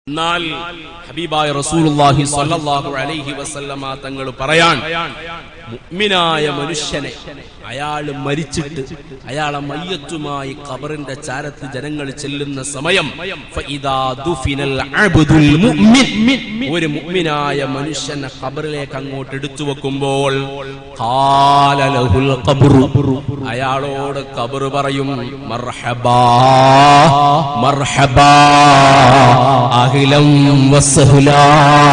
എന്നാൽ ഹബീബായ റസൂലുള്ളാഹി സ്വല്ലല്ലാഹു അലൈഹി വസല്ലമ തങ്ങൾ പറയാൻ മുഅ്മിനായ മനുഷ്യനെ അയാൾ മരിച്ചിട്ട് അയാളെ മയ്യത്തുമായി ഖബറിന്റെ ചാരത്ത് ജനങ്ങൾ ചെല്ലുന്ന സമയം ഫഇദാ ദുഫിനൽ അബ്ദുൽ മുഅ്മിൻ ഒരു മുഅ്മിനായ മനുഷ്യനെ ഖബറിലേക്ക് അങ്ങോട്ട് എടുത്തു വെക്കുമ്പോൾ ഖാല ലഹുൽ ഖബ്റു അയാളോട് ഖബർ പറയും മർഹബാ മർഹബാ അഖിലം വസഹ്ലാ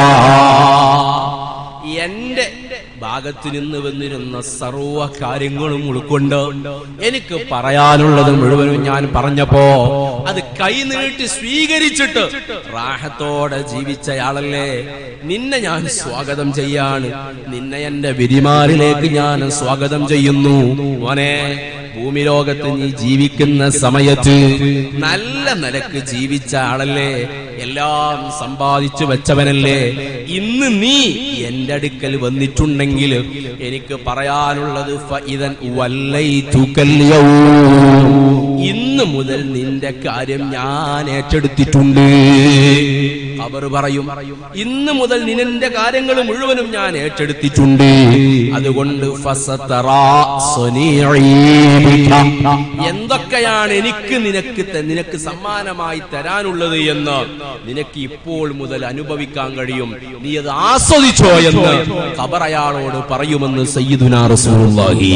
എന്റെ ഭാഗത്ത് നിന്ന് വന്നിരുന്ന സർവ കാര്യങ്ങളും ഉൾക്കൊണ്ട് എനിക്ക് പറയാനുള്ളത് മുഴുവനും ഞാൻ പറഞ്ഞപ്പോ അത് കൈനീട്ടി സ്വീകരിച്ചിട്ട് റാഹത്തോടെ ജീവിച്ചയാളല്ലേ നിന്നെ ഞാൻ സ്വാഗതം ചെയ്യാണ് നിന്നെ എന്റെ വിരിമാറിലേക്ക് ഞാൻ സ്വാഗതം ചെയ്യുന്നു മോനെ ഭൂമി ലോകത്ത് നീ ജീവിക്കുന്ന സമയത്ത് നല്ല നിലക്ക് ജീവിച്ച ആളല്ലേ എല്ലാം സമ്പാദിച്ചു വെച്ചവനല്ലേ ഇന്ന് നീ എന്റെ അടുക്കൽ വന്നിട്ടുണ്ടെങ്കിൽ എനിക്ക് പറയാനുള്ളത് ഫഇദൻ വല്ലൈതുകൽ യൗം. ഇന്ന് മുതൽ നിന്റെ കാര്യം ഞാൻ ഏറ്റെടുത്തിട്ടുണ്ട് അവർ പറയും ഇന്ന് മുതൽ നിന്റെ കാര്യങ്ങൾ മുഴുവനും ഞാൻ ഏറ്റെടുത്തിട്ടുണ്ട് അതുകൊണ്ട് ഫസതറാ സ്വനീഈ ബിക. എന്തൊക്കെയാണ് എനിക്ക് നിനക്ക് ത- നിനക്ക് സമ്മാനമായി തരാനുള്ളത് എന്ന് നിനക്ക് ഇപ്പോൾ മുതൽ അനുഭവിക്കാൻ കഴിയും നീ അത് ആസ്വദിച്ചോ എന്ന് ഖബർ അയാളോട് പറയുമെന്ന് സയ്യിദുനാ റസൂലുള്ളാഹി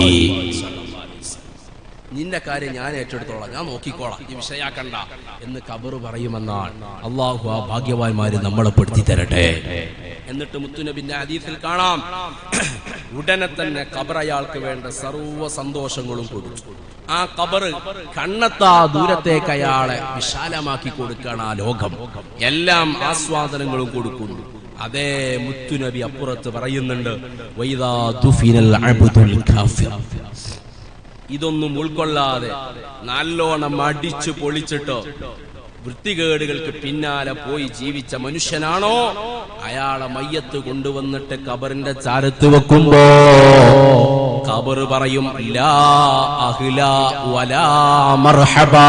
നിന്റെ കാര്യം ഞാൻ ഏറ്റെടുത്തോളാം ഞാൻ നോക്കിക്കോളാം ഈ വിഷയാക്കണ്ട എന്ന് കബറ് പറയുമെന്നാണ് അള്ളാഹു ആ ഭാഗ്യവാന്മാര് നമ്മളെ പെടുത്തി തരട്ടെ എന്നിട്ട് മുത്തുനബിന്റെ അതീതിൽ കാണാം ഉടനെ തന്നെ കബർ അയാൾക്ക് വേണ്ട സർവ്വ സന്തോഷങ്ങളും കൊടുത്തു ആ കബറ് കണ്ണത്താ ദൂരത്തേക്ക് അയാളെ വിശാലമാക്കി കൊടുക്കുകയാണ് ആ ലോകം എല്ലാം ആസ്വാദനങ്ങളും കൊടുക്കുന്നു അതേ മുത്തുനബി അപ്പുറത്ത് പറയുന്നുണ്ട് വൈദാ ദുഫിനൽ അബ്ദുൽ കാഫിർ ഇതൊന്നും ഉൾക്കൊള്ളാതെ നല്ലോണം അടിച്ചു പൊളിച്ചിട്ടോ വൃത്തികേടുകൾക്ക് പിന്നാലെ പോയി ജീവിച്ച മനുഷ്യനാണോ അയാളെ മയ്യത്ത് കൊണ്ടുവന്നിട്ട് കബറിന്റെ ചാരത്ത് വെക്കുമ്പോ കബർ പറയും ലാ അഹ്ല വലാ മർഹബാ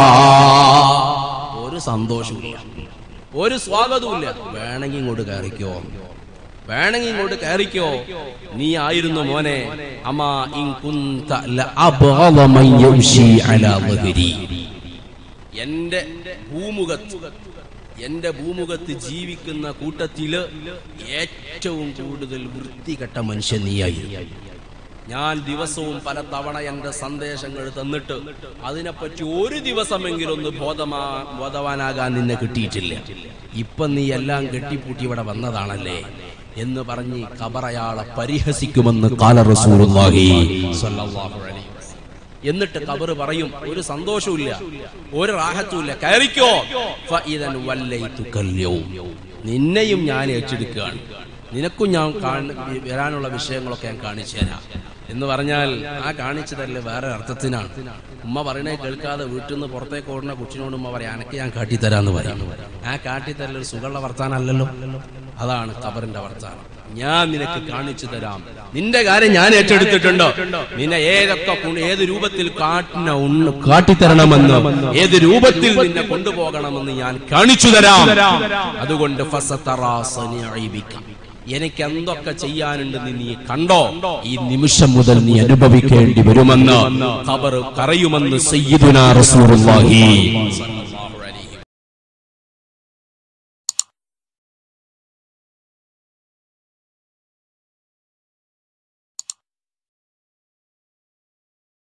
ഒരു സന്തോഷമില്ല ഒരു സ്വാഗതവുമില്ല വേണമെങ്കിൽ ഇങ്ങോട്ട് കയറിക്കോ വേണമെങ്കിൽ ഇങ്ങോട്ട് കയറിക്കോ നീ ആയിരുന്നു മോനെ അമാ ഇൻ കുന്ത ലഅബ്ഗള മൻ യംശി അലാ ളഹരി എന്റെ ഭൂമുഖത്ത് എന്റെ ഭൂമുഖത്ത് ജീവിക്കുന്ന കൂട്ടത്തില് ഏറ്റവും കൂടുതൽ വൃത്തികെട്ട മനുഷ്യൻ നീയായിരുന്നു ഞാൻ ദിവസവും പല തവണ എന്റെ സന്ദേശങ്ങൾ തന്നിട്ട് അതിനെപ്പറ്റി ഒരു ദിവസമെങ്കിലും ഒന്ന് ബോധമാ ബോധവാനാകാൻ നിന്നെ കിട്ടിയിട്ടില്ല ഇപ്പൊ നീ എല്ലാം കെട്ടിപ്പൂട്ടി ഇവിടെ വന്നതാണല്ലേ എന്ന് പറഞ്ഞ് കബറയാളെ പരിഹസിക്കുമെന്ന് കാല റസൂലുള്ളാഹി സ്വല്ലല്ലാഹു അലൈഹി വസല്ലം. എന്നിട്ട് കബറ് പറയും ഒരു സന്തോഷവുമില്ല ഒരു റാഹത്തുമില്ല കയറിക്കോ ഫഇദൻ വല്ലൈതുകൽ യൗം. നിന്നെയും ഞാൻ ഏറ്റെടുക്കുകയാണ് നിനക്കും ഞാൻ കാണ- വരാനുള്ള വിഷയങ്ങളൊക്കെ ഞാൻ കാണിച്ചു തരാം എന്ന് പറഞ്ഞാൽ ആ കാണിച്ചു തരല് വേറെ അർത്ഥത്തിനാണ് ഉമ്മ പറയണേ കേൾക്കാതെ വീട്ടിൽ നിന്ന് പുറത്തേക്ക് ഓടുന്ന കുട്ടിനോട് ഉമ്മ പറയാം അനക്ക് ഞാൻ കാട്ടിത്തരാന്ന് പറയും ആ കാട്ടിത്തരൽ ഒരു സുഖമുള്ള വർത്താനല്ലല്ലോ അതാണ് ഖബറിന്റെ വർത്താനം ഞാൻ നിനക്ക് കാണിച്ചു തരാം നിന്റെ കാര്യം ഞാൻ ഏറ്റെടുത്തിട്ടുണ്ട് നിന്നെ ഏതൊക്കെ കൊണ്ട് ഏത് രൂപത്തിൽ കാട്ടിന ഉണ്ണ് കാട്ടിത്തരണമെന്ന് ഏത് രൂപത്തിൽ നിന്നെ കൊണ്ടുപോകണമെന്ന് ഞാൻ കാണിച്ചു തരാം അതുകൊണ്ട് ഫസതറാ സനിഇബിക. എനിക്ക് എന്തൊക്കെ ചെയ്യാനുണ്ടെന്ന് നീ കണ്ടോ ഈ നിമിഷം മുതൽ നീ അനുഭവിക്കേണ്ടി വരുമെന്ന് ഖബർ കറയുമെന്ന് സയ്യിദുനാ റസൂലുള്ളാഹി